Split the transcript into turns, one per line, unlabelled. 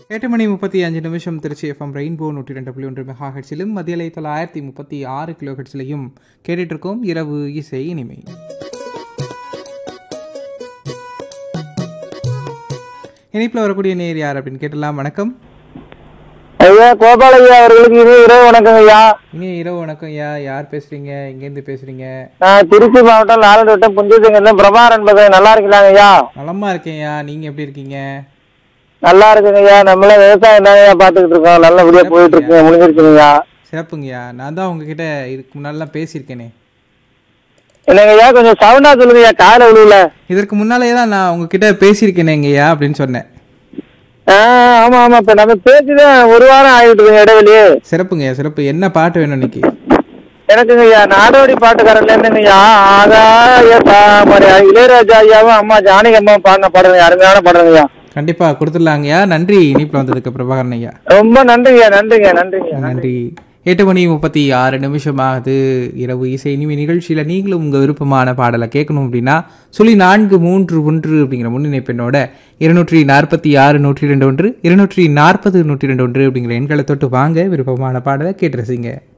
எட்டு மணி முப்பத்தி அஞ்சு நிமிஷம் திருச்சி எஃப்எம் ரெயின்போ நூற்றி ரெண்டு புள்ளி ஒன்று மெகா ஹெட்ஸிலும் மத்தியலை தொள்ளாயிரத்தி முப்பத்தி ஆறு கிலோ ஹெட்ஸிலையும் கேட்டுட்டு இருக்கோம் இரவு இசை இனிமை இணைப்பில் வரக்கூடிய நேர் யார் அப்படின்னு கேட்டலாம் வணக்கம்
ஐயா கோபாலையா அவர்களுக்கு இனிய இரவு வணக்கம் ஐயா
இனிய இரவு வணக்கம் ஐயா யார் பேசுறீங்க எங்கேருந்து பேசுறீங்க
நான் திருச்சி மாவட்டம் லாலன் வட்டம் புஞ்சசிங்க பிரபார் என்பது நல்லா இருக்கலாங்க ஐயா
நலமா இருக்கேன்யா நீங்க எப்படி இருக்கீங்க
நல்லா இருக்குங்க ஐயா நம்மளே விவசாயம் தாங்க ஐயா பார்த்துக்கிட்டு இருக்கோம் நல்லபடியா போயிட்டு இருக்கு முடிஞ்சிருக்குங்க ஐயா
சிறப்புங்கய்யா நான் தான் உங்ககிட்ட இதுக்கு முன்னாடிலாம் பேசியிருக்கேனே
என்னங்க ஐயா கொஞ்சம் சவுண்டா சொல்லுங்க ஐயா கால விழுல
இதற்கு முன்னாலே தான் நான் உங்ககிட்ட பேசியிருக்கேனேங்கய்யா அப்படின்னு சொன்னேன்
ஆ ஆமா ஆமா இப்ப நம்ம பேச்சுதான் ஒரு வாரம் ஆகிட்டு இருக்குங்க இடைவெளி
சிறப்புங்கய்யா சிறப்பு என்ன பாட்டு வேணும் இன்னைக்கு
எனக்குங்க ஐயா நாடோடி பாட்டுக்காரர்ல இருந்துங்க ஐயா ஆகாய தாமரை இளையராஜா ஐயாவும் அம்மா ஜானகி அம்மா பாடின பாடுங்க அருமையான பாடுங்க ஐயா
கண்டிப்பா கொடுத்துடலாங்கய்யா நன்றி இனிப்பில் வந்ததுக்கு பிரபாகரன் ஐயா
ரொம்ப நன்றிங்க நன்றிங்க நன்றிங்க
நன்றி எட்டு மணி முப்பத்தி ஆறு நிமிஷமாகுது இரவு இசை இனிமை நிகழ்ச்சியில் நீங்களும் உங்கள் விருப்பமான பாடலை கேட்கணும் அப்படின்னா சொல்லி நான்கு மூன்று ஒன்று அப்படிங்கிற முன்னிணைப்பெண்ணோட இருநூற்றி நாற்பத்தி ஆறு நூற்றி ரெண்டு ஒன்று இருநூற்றி நாற்பது நூற்றி ரெண்டு ஒன்று அப்படிங்கிற எண்களை தொட்டு வாங்க விருப்பமான பாடலை கேட்டு ரசிங்க